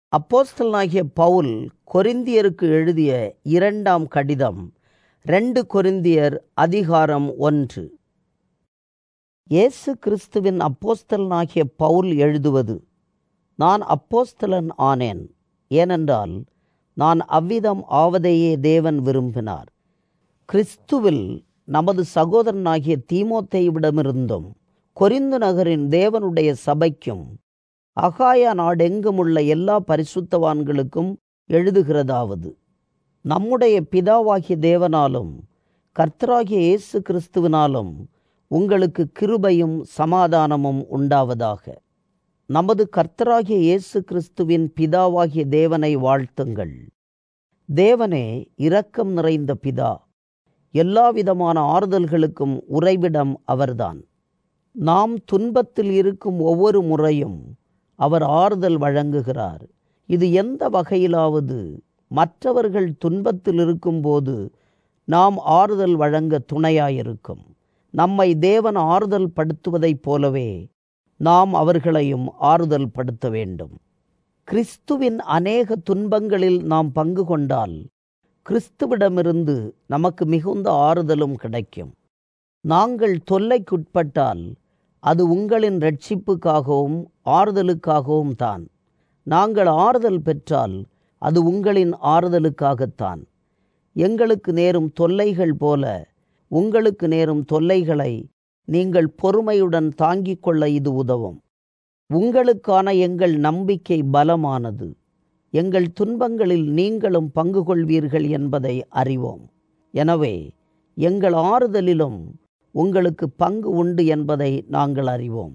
அப்போஸ்தலனாகிய பவுல் கொரிந்தியருக்கு எழுதிய இரண்டாம் கடிதம் ரெண்டு கொரிந்தியர் அதிகாரம் ஒன்று இயேசு கிறிஸ்துவின் அப்போஸ்தலனாகிய பவுல் எழுதுவது நான் அப்போஸ்தலன் ஆனேன் ஏனென்றால் நான் அவ்விதம் ஆவதையே தேவன் விரும்பினார் கிறிஸ்துவில் நமது சகோதரனாகிய தீமோத்தேயுவிடமிருந்தும் கொரிந்து நகரின் தேவனுடைய சபைக்கும் அகாயா நாடெங்குமுள்ள எல்லா பரிசுத்தவான்களுக்கும் எழுதுகிறதாவது நம்முடைய பிதாவாகிய தேவனாலும் கர்த்தராகிய இயேசு கிறிஸ்துவினாலும் உங்களுக்கு கிருபையும் சமாதானமும் உண்டாவதாக நமது கர்த்தராகிய இயேசு கிறிஸ்துவின் பிதாவாகிய தேவனை வாழ்த்துங்கள் தேவனே இரக்கம் நிறைந்த பிதா எல்லாவிதமான ஆறுதல்களுக்கும் உறைவிடம் அவர்தான் நாம் துன்பத்தில் இருக்கும் ஒவ்வொரு முறையும் அவர் ஆறுதல் வழங்குகிறார் இது எந்த வகையிலாவது மற்றவர்கள் துன்பத்தில் இருக்கும்போது நாம் ஆறுதல் வழங்க துணையாயிருக்கும் நம்மை தேவன் ஆறுதல் படுத்துவதைப் போலவே நாம் அவர்களையும் ஆறுதல் படுத்த வேண்டும் கிறிஸ்துவின் அநேக துன்பங்களில் நாம் பங்கு கொண்டால் கிறிஸ்துவிடமிருந்து நமக்கு மிகுந்த ஆறுதலும் கிடைக்கும் நாங்கள் தொல்லைக்குட்பட்டால் அது உங்களின் ரட்சிப்புக்காகவும் ஆறுதலுக்காகவும் தான் நாங்கள் ஆறுதல் பெற்றால் அது உங்களின் ஆறுதலுக்காகத்தான் எங்களுக்கு நேரும் தொல்லைகள் போல உங்களுக்கு நேரும் தொல்லைகளை நீங்கள் பொறுமையுடன் தாங்கிக் கொள்ள இது உதவும் உங்களுக்கான எங்கள் நம்பிக்கை பலமானது எங்கள் துன்பங்களில் நீங்களும் பங்கு கொள்வீர்கள் என்பதை அறிவோம் எனவே எங்கள் ஆறுதலிலும் உங்களுக்கு பங்கு உண்டு என்பதை நாங்கள் அறிவோம்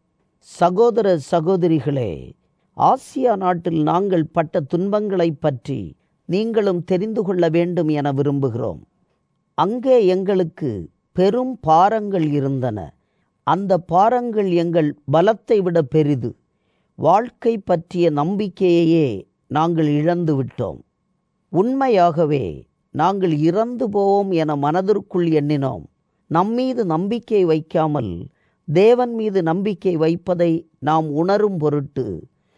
சகோதர சகோதரிகளே ஆசியா நாட்டில் நாங்கள் பட்ட துன்பங்களை பற்றி நீங்களும் தெரிந்து கொள்ள வேண்டும் என விரும்புகிறோம் அங்கே எங்களுக்கு பெரும் பாரங்கள் இருந்தன அந்த பாரங்கள் எங்கள் பலத்தை விட பெரிது வாழ்க்கை பற்றிய நம்பிக்கையையே நாங்கள் இழந்து விட்டோம் உண்மையாகவே நாங்கள் இறந்து போவோம் என மனதிற்குள் எண்ணினோம் நம்மீது நம்பிக்கை வைக்காமல் தேவன் மீது நம்பிக்கை வைப்பதை நாம் உணரும் பொருட்டு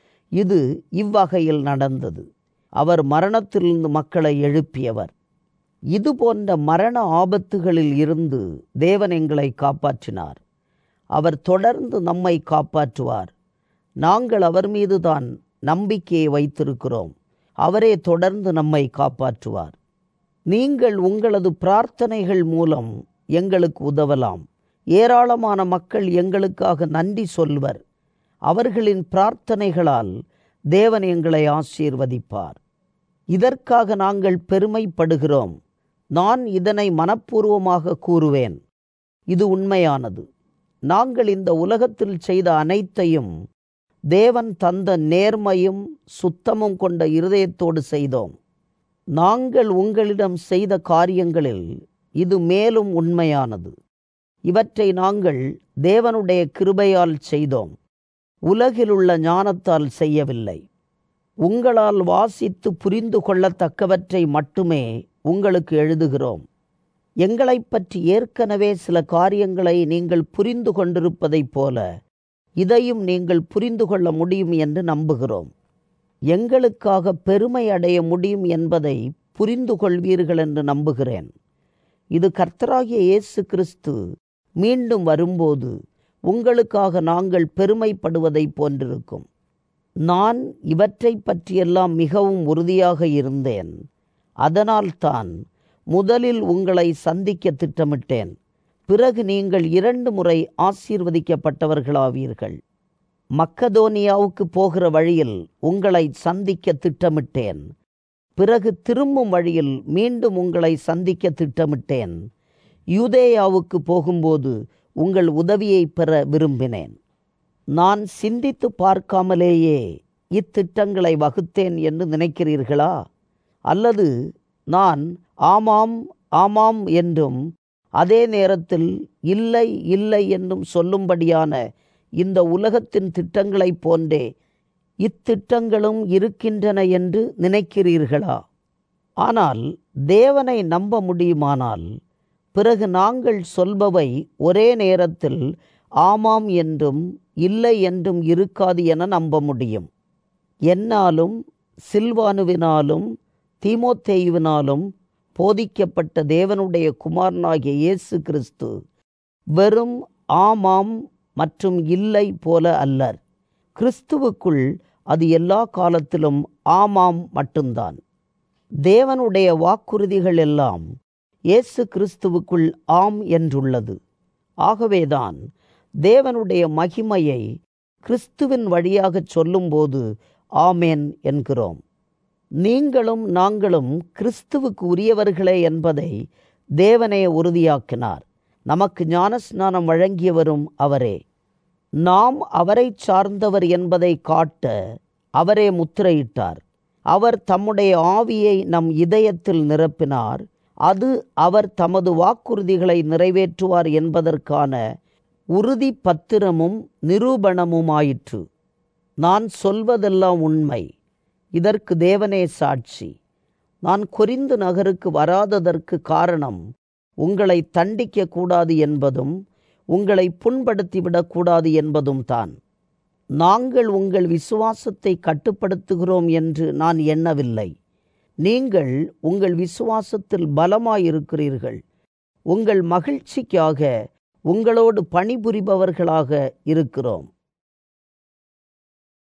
இது இவ்வகையில் நடந்தது அவர் மரணத்திலிருந்து மக்களை எழுப்பியவர் இது போன்ற மரண ஆபத்துகளில் இருந்து தேவன் எங்களை காப்பாற்றினார் அவர் தொடர்ந்து நம்மை காப்பாற்றுவார் நாங்கள் அவர் மீதுதான் நம்பிக்கையை வைத்திருக்கிறோம் அவரே தொடர்ந்து நம்மை காப்பாற்றுவார் நீங்கள் உங்களது பிரார்த்தனைகள் மூலம் எங்களுக்கு உதவலாம் ஏராளமான மக்கள் எங்களுக்காக நன்றி சொல்வர் அவர்களின் பிரார்த்தனைகளால் தேவன் எங்களை ஆசீர்வதிப்பார் இதற்காக நாங்கள் பெருமைப்படுகிறோம் நான் இதனை மனப்பூர்வமாக கூறுவேன் இது உண்மையானது நாங்கள் இந்த உலகத்தில் செய்த அனைத்தையும் தேவன் தந்த நேர்மையும் சுத்தமும் கொண்ட இருதயத்தோடு செய்தோம் நாங்கள் உங்களிடம் செய்த காரியங்களில் இது மேலும் உண்மையானது இவற்றை நாங்கள் தேவனுடைய கிருபையால் செய்தோம் உலகிலுள்ள ஞானத்தால் செய்யவில்லை உங்களால் வாசித்து புரிந்து கொள்ளத்தக்கவற்றை மட்டுமே உங்களுக்கு எழுதுகிறோம் எங்களை பற்றி ஏற்கனவே சில காரியங்களை நீங்கள் புரிந்து கொண்டிருப்பதைப் போல இதையும் நீங்கள் புரிந்து கொள்ள முடியும் என்று நம்புகிறோம் எங்களுக்காக பெருமை அடைய முடியும் என்பதை புரிந்து கொள்வீர்கள் என்று நம்புகிறேன் இது கர்த்தராகிய இயேசு கிறிஸ்து மீண்டும் வரும்போது உங்களுக்காக நாங்கள் பெருமைப்படுவதை போன்றிருக்கும் நான் இவற்றை பற்றியெல்லாம் மிகவும் உறுதியாக இருந்தேன் அதனால்தான் முதலில் உங்களை சந்திக்க திட்டமிட்டேன் பிறகு நீங்கள் இரண்டு முறை ஆசீர்வதிக்கப்பட்டவர்களாவீர்கள் மக்கதோனியாவுக்கு போகிற வழியில் உங்களை சந்திக்க திட்டமிட்டேன் பிறகு திரும்பும் வழியில் மீண்டும் உங்களை சந்திக்க திட்டமிட்டேன் யூதேயாவுக்கு போகும்போது உங்கள் உதவியை பெற விரும்பினேன் நான் சிந்தித்து பார்க்காமலேயே இத்திட்டங்களை வகுத்தேன் என்று நினைக்கிறீர்களா அல்லது நான் ஆமாம் ஆமாம் என்றும் அதே நேரத்தில் இல்லை இல்லை என்றும் சொல்லும்படியான இந்த உலகத்தின் திட்டங்களைப் போன்றே இத்திட்டங்களும் இருக்கின்றன என்று நினைக்கிறீர்களா ஆனால் தேவனை நம்ப முடியுமானால் பிறகு நாங்கள் சொல்பவை ஒரே நேரத்தில் ஆமாம் என்றும் இல்லை என்றும் இருக்காது என நம்ப முடியும் என்னாலும் சில்வானுவினாலும் தீமோத்தேயுவினாலும் போதிக்கப்பட்ட தேவனுடைய குமாரனாகிய இயேசு கிறிஸ்து வெறும் ஆமாம் மற்றும் இல்லை போல அல்லர் கிறிஸ்துவுக்குள் அது எல்லா காலத்திலும் ஆமாம் மட்டும்தான் தேவனுடைய வாக்குறுதிகள் எல்லாம் இயேசு கிறிஸ்துவுக்குள் ஆம் என்றுள்ளது ஆகவேதான் தேவனுடைய மகிமையை கிறிஸ்துவின் வழியாக சொல்லும்போது ஆமேன் என்கிறோம் நீங்களும் நாங்களும் கிறிஸ்துவுக்கு உரியவர்களே என்பதை தேவனே உறுதியாக்கினார் நமக்கு ஞானஸ்நானம் வழங்கியவரும் அவரே நாம் அவரை சார்ந்தவர் என்பதை காட்ட அவரே முத்திரையிட்டார் அவர் தம்முடைய ஆவியை நம் இதயத்தில் நிரப்பினார் அது அவர் தமது வாக்குறுதிகளை நிறைவேற்றுவார் என்பதற்கான உறுதி பத்திரமும் நிரூபணமுமாயிற்று நான் சொல்வதெல்லாம் உண்மை இதற்கு தேவனே சாட்சி நான் கொரிந்து நகருக்கு வராததற்கு காரணம் உங்களை தண்டிக்க கூடாது என்பதும் உங்களை புண்படுத்திவிடக்கூடாது என்பதும் தான் நாங்கள் உங்கள் விசுவாசத்தை கட்டுப்படுத்துகிறோம் என்று நான் எண்ணவில்லை நீங்கள் உங்கள் விசுவாசத்தில் பலமாயிருக்கிறீர்கள் உங்கள் மகிழ்ச்சிக்காக உங்களோடு பணிபுரிபவர்களாக இருக்கிறோம்